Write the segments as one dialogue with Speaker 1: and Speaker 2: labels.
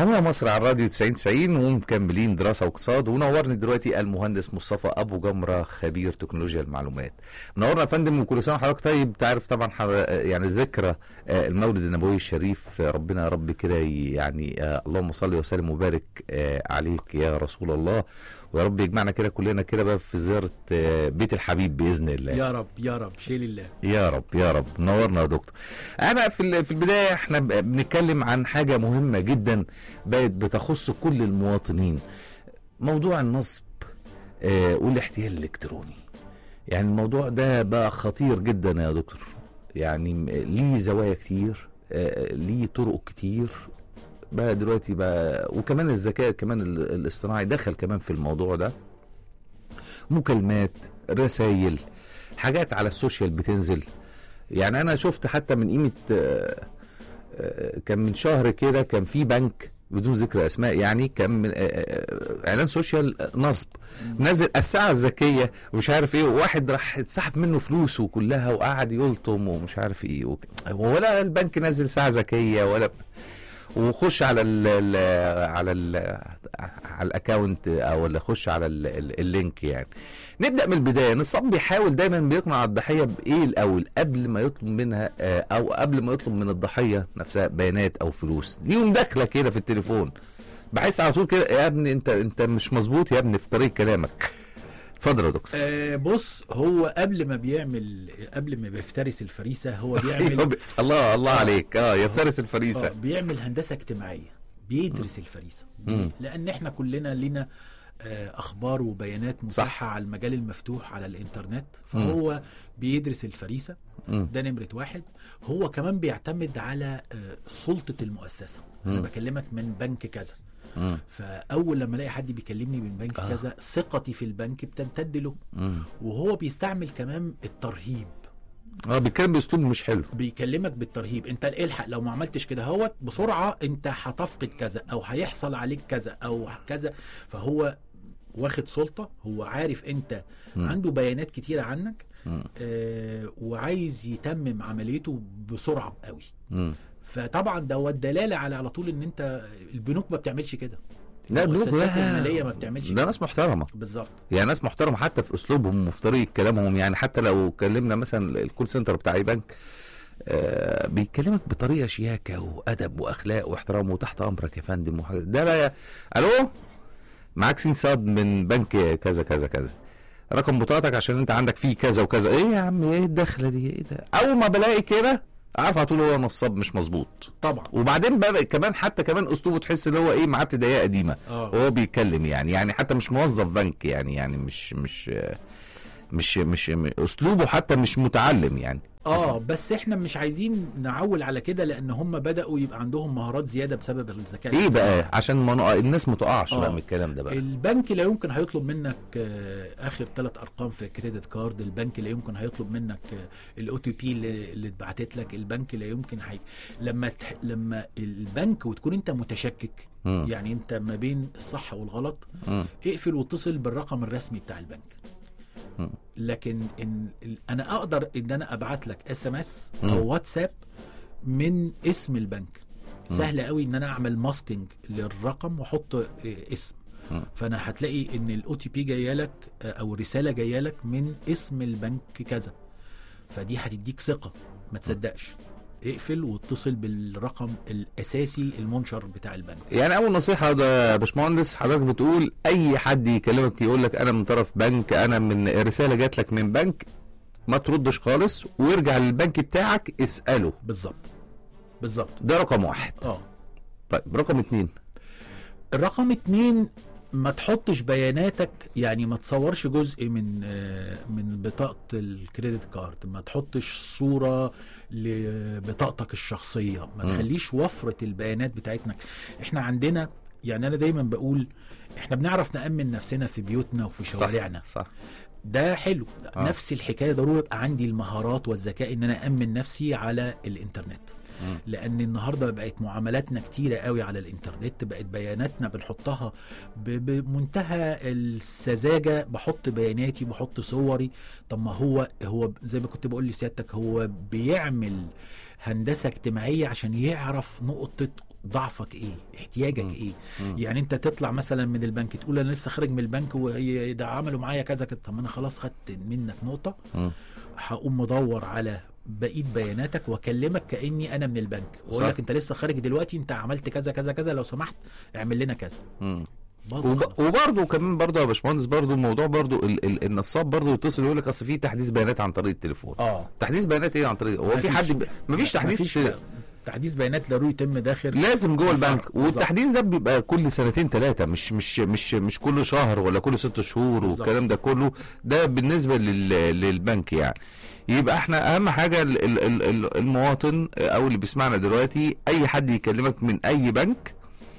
Speaker 1: هوا مصر على الراديو 90 90 ومكملين دراسه واقتصاد ونورني دلوقتي المهندس مصطفى ابو جمره خبير تكنولوجيا المعلومات. منورنا يا فندم وكل سنه وحضرتك طيب تعرف طبعا حضر- يعني ذكرى آه، المولد النبوي الشريف آه، ربنا يا رب كده يعني آه، اللهم صل وسلم وبارك آه، عليك يا رسول الله ويا رب يجمعنا كده كلنا كده بقى في زياره آه، بيت الحبيب باذن الله.
Speaker 2: يا رب يا رب شيل الله
Speaker 1: يا رب يا رب نورنا يا دكتور انا في ال- في البدايه احنا ب- بنتكلم عن حاجه مهمه جدا بقت بتخص كل المواطنين موضوع النصب آه والاحتيال الالكتروني يعني الموضوع ده بقى خطير جدا يا دكتور يعني م- ليه زوايا كتير آه ليه طرق كتير بقى دلوقتي بقى وكمان الذكاء كمان ال- الاصطناعي دخل كمان في الموضوع ده مكالمات رسائل حاجات على السوشيال بتنزل يعني انا شفت حتى من قيمه آه، آه، كان من شهر كده كان في بنك بدون ذكر اسماء يعني كان من آه، آه، اعلان سوشيال نصب نزل الساعه الذكيه ومش عارف ايه وواحد راح اتسحب منه فلوسه كلها وقعد يلطم ومش عارف ايه وك- ولا البنك نزل ساعه ذكيه ولا وخش على ال ال على ال على الاكونت او اللي خش على ال ال اللينك يعني نبدا من البدايه النصاب بيحاول دايما بيقنع الضحيه بايه الاول قبل ما يطلب منها آه، او قبل ما يطلب من الضحيه نفسها بيانات او فلوس ليهم دخله كده في التليفون بحس على طول كده يا ابني انت انت مش مظبوط يا ابني في طريق كلامك اتفضل يا دكتور
Speaker 2: آه بص هو قبل ما بيعمل قبل ما بيفترس الفريسه هو بيعمل
Speaker 1: الله الله
Speaker 2: آه.
Speaker 1: عليك اه يفترس
Speaker 2: آه
Speaker 1: الفريسه
Speaker 2: بيعمل هندسه اجتماعيه بيدرس الفريسه
Speaker 1: مم.
Speaker 2: لان احنا كلنا لنا آه، اخبار وبيانات متاحه على المجال المفتوح على الانترنت فهو بيدرس الفريسه
Speaker 1: مم.
Speaker 2: ده نمره واحد هو كمان بيعتمد على آه، سلطه المؤسسه انا
Speaker 1: مم.
Speaker 2: بكلمك من بنك كذا
Speaker 1: مم.
Speaker 2: فاول لما الاقي حد بيكلمني من بنك
Speaker 1: آه.
Speaker 2: كذا ثقتي في البنك بتمتد له
Speaker 1: مم.
Speaker 2: وهو بيستعمل كمان الترهيب
Speaker 1: اه بيتكلم باسلوب مش حلو
Speaker 2: بيكلمك بالترهيب انت الحق لو ما عملتش كده هوت بسرعه انت هتفقد كذا او هيحصل عليك كذا او كذا فهو واخد سلطه هو عارف انت
Speaker 1: مم.
Speaker 2: عنده بيانات كتيره عنك
Speaker 1: مم.
Speaker 2: آه وعايز يتمم عمليته بسرعه قوي
Speaker 1: مم.
Speaker 2: فطبعا ده الدلاله على على طول ان انت البنوك ما بتعملش كده
Speaker 1: لا البنوك
Speaker 2: المؤسسات
Speaker 1: لا.
Speaker 2: الماليه ما بتعملش
Speaker 1: ده
Speaker 2: كده
Speaker 1: ناس محترمه
Speaker 2: بالظبط
Speaker 1: يعني ناس محترمه حتى في اسلوبهم وفي طريقه كلامهم يعني حتى لو كلمنا مثلا الكول سنتر بتاع اي بنك آه بيكلمك بطريقه شياكه وادب واخلاق واحترام وتحت امرك يا فندم وحاجات ده بقى الو معاك سين صاد من بنك كذا كذا كذا رقم بطاقتك عشان انت عندك فيه كذا وكذا ايه يا عم ايه الدخله دي ايه ده اول ما بلاقي كده عارف على طول هو نصاب مش مظبوط
Speaker 2: طبعا
Speaker 1: وبعدين بقى كمان حتى كمان اسلوبه تحس ان هو ايه معاه ابتدائيه قديمه
Speaker 2: اه
Speaker 1: وهو بيتكلم يعني يعني حتى مش موظف بنك يعني يعني مش مش مش مش اسلوبه حتى مش متعلم يعني
Speaker 2: اه بس احنا مش عايزين نعول على كده لان هم بداوا يبقى عندهم مهارات زياده بسبب الذكاء
Speaker 1: ايه
Speaker 2: الاصطناعي.
Speaker 1: بقى عشان ما نقع- الناس ما تقعش بقى
Speaker 2: آه.
Speaker 1: من الكلام ده بقى
Speaker 2: البنك لا يمكن هيطلب منك آه، اخر ثلاث ارقام في كريدت كارد البنك لا يمكن هيطلب منك الاو تي بي اللي اللي اتبعتت لك البنك لا يمكن هي لما تح... لما البنك وتكون انت متشكك
Speaker 1: مم.
Speaker 2: يعني انت ما بين الصح والغلط
Speaker 1: مم.
Speaker 2: اقفل واتصل بالرقم الرسمي بتاع البنك
Speaker 1: مم.
Speaker 2: لكن إن ال- انا اقدر ان انا ابعت لك اس ام اس
Speaker 1: مم.
Speaker 2: او واتساب من اسم البنك
Speaker 1: مم.
Speaker 2: سهل قوي ان انا اعمل ماسكينج للرقم واحط آه، اسم
Speaker 1: مم.
Speaker 2: فانا هتلاقي ان الاو تي بي جايه لك آه، او الرساله جايه لك من اسم البنك كذا فدي هتديك ثقه ما تصدقش اقفل واتصل بالرقم الاساسي المنشر بتاع البنك
Speaker 1: يعني اول نصيحه ده يا باشمهندس حضرتك بتقول اي حد يكلمك يقول لك انا من طرف بنك انا من رساله جات لك من بنك ما تردش خالص وارجع للبنك بتاعك اساله
Speaker 2: بالظبط بالظبط
Speaker 1: ده رقم واحد
Speaker 2: اه
Speaker 1: طيب رقم اتنين
Speaker 2: الرقم اتنين ما تحطش بياناتك يعني ما تصورش جزء من آه، من بطاقة الكريدت كارد ما تحطش صورة لبطاقتك الشخصية ما
Speaker 1: مم.
Speaker 2: تخليش وفرة البيانات بتاعتنا احنا عندنا يعني انا دايما بقول احنا بنعرف نأمن نفسنا في بيوتنا وفي شوارعنا
Speaker 1: صح, صح.
Speaker 2: ده حلو
Speaker 1: آه.
Speaker 2: آه. نفس الحكايه ضروري يبقى عندي المهارات والذكاء ان انا امن نفسي على الانترنت
Speaker 1: مم.
Speaker 2: لان النهارده بقت معاملاتنا كتيره قوي على الانترنت بقت بياناتنا بنحطها ب- بمنتهى السذاجه بحط بياناتي بحط صوري طب ما هو هو زي ما كنت بقول لسيادتك هو بيعمل هندسه اجتماعيه عشان يعرف نقطه ضعفك ايه احتياجك
Speaker 1: مم.
Speaker 2: ايه
Speaker 1: مم.
Speaker 2: يعني انت تطلع مثلا من البنك تقول انا لسه خارج من البنك وهي- ده عملوا معايا كذا كذا طب ما انا خلاص خدت منك نقطه
Speaker 1: مم.
Speaker 2: هقوم مدور على بقيه بياناتك واكلمك كاني انا من البنك واقول
Speaker 1: صح.
Speaker 2: لك انت لسه خارج دلوقتي انت عملت كذا كذا كذا لو سمحت اعمل لنا كذا
Speaker 1: مم.
Speaker 2: باظ
Speaker 1: وب...
Speaker 2: خلاص.
Speaker 1: وبرضه كمان برضه يا باشمهندس برضه الموضوع برضه ال... ال... النصاب برضه يتصل يقول لك اصل في تحديث بيانات عن طريق التليفون
Speaker 2: اه
Speaker 1: تحديث بيانات ايه عن طريق هو في حد ب... مفيش تحديث
Speaker 2: مفيش
Speaker 1: في...
Speaker 2: تحديث بيانات ضروري يتم داخل
Speaker 1: لازم جوه
Speaker 2: بالظبط،
Speaker 1: البنك
Speaker 2: بالظبط.
Speaker 1: والتحديث ده بيبقى كل سنتين ثلاثه مش مش مش مش كل شهر ولا كل ست شهور
Speaker 2: بالظبط.
Speaker 1: والكلام ده كله ده بالنسبه لل... للبنك يعني يبقى احنا اهم حاجه ال- ال- ال- ال- المواطن او اللي بيسمعنا دلوقتي اي حد يكلمك من اي بنك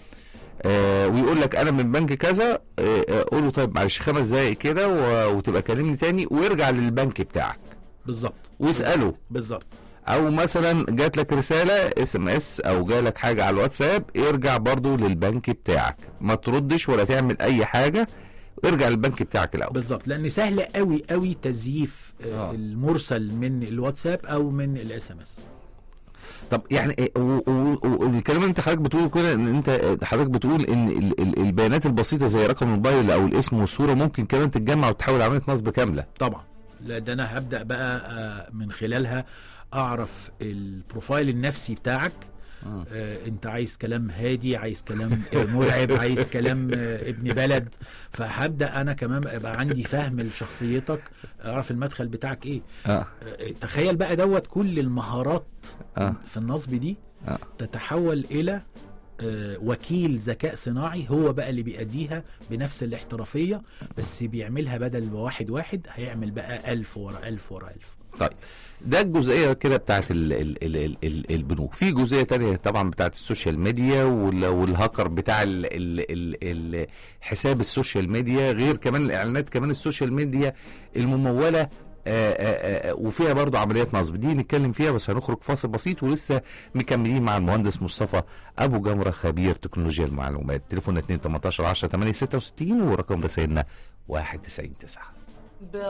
Speaker 1: آه ويقول لك انا من بنك كذا آه آه، قول له طيب معلش خمس دقايق كده و- وتبقى كلمني تاني وارجع للبنك بتاعك
Speaker 2: بالظبط
Speaker 1: واساله
Speaker 2: بالظبط
Speaker 1: او مثلا جات لك رساله اس ام اس او جالك حاجه على الواتساب ارجع برضو للبنك بتاعك ما تردش ولا تعمل اي حاجه ارجع للبنك بتاعك الاول
Speaker 2: بالظبط لان سهل قوي قوي تزييف
Speaker 1: آه.
Speaker 2: آه. المرسل من الواتساب او من الاس ام اس
Speaker 1: طب يعني إيه- و- و- و- والكلام اللي انت حضرتك بتقوله كده ان انت حضرتك بتقول ان ال- ال- البيانات البسيطه زي رقم الموبايل او الاسم والصوره ممكن كمان تتجمع وتحول عمليه نصب كامله
Speaker 2: طبعا لا ده انا هبدا بقى آه، من خلالها اعرف البروفايل النفسي بتاعك آه انت عايز كلام هادي عايز كلام آه، مرعب عايز كلام آه ابن بلد فهبدا انا كمان ابقى عندي فهم لشخصيتك اعرف المدخل بتاعك ايه
Speaker 1: اه
Speaker 2: آه تخيل بقى دوت كل المهارات
Speaker 1: اه
Speaker 2: في النصب دي
Speaker 1: اه
Speaker 2: تتحول الى آه، وكيل ذكاء صناعي هو بقى اللي بيأديها بنفس الاحترافية بس بيعملها بدل واحد واحد هيعمل بقى ألف ورا ألف ورا ألف
Speaker 1: طيب ده الجزئيه كده بتاعت ال ال ال ال ال البنوك في جزئيه تانية طبعا بتاعت السوشيال ميديا وال- والهاكر بتاع ال ال ال ال حساب السوشيال ميديا غير كمان الاعلانات كمان السوشيال ميديا المموله آآ آآ آآ وفيها برضو عمليات نصب دي نتكلم فيها بس هنخرج فاصل بسيط ولسه مكملين مع المهندس مصطفى ابو جمره خبير تكنولوجيا المعلومات تليفوننا 2 18 10 8 66 ورقم رسائلنا 199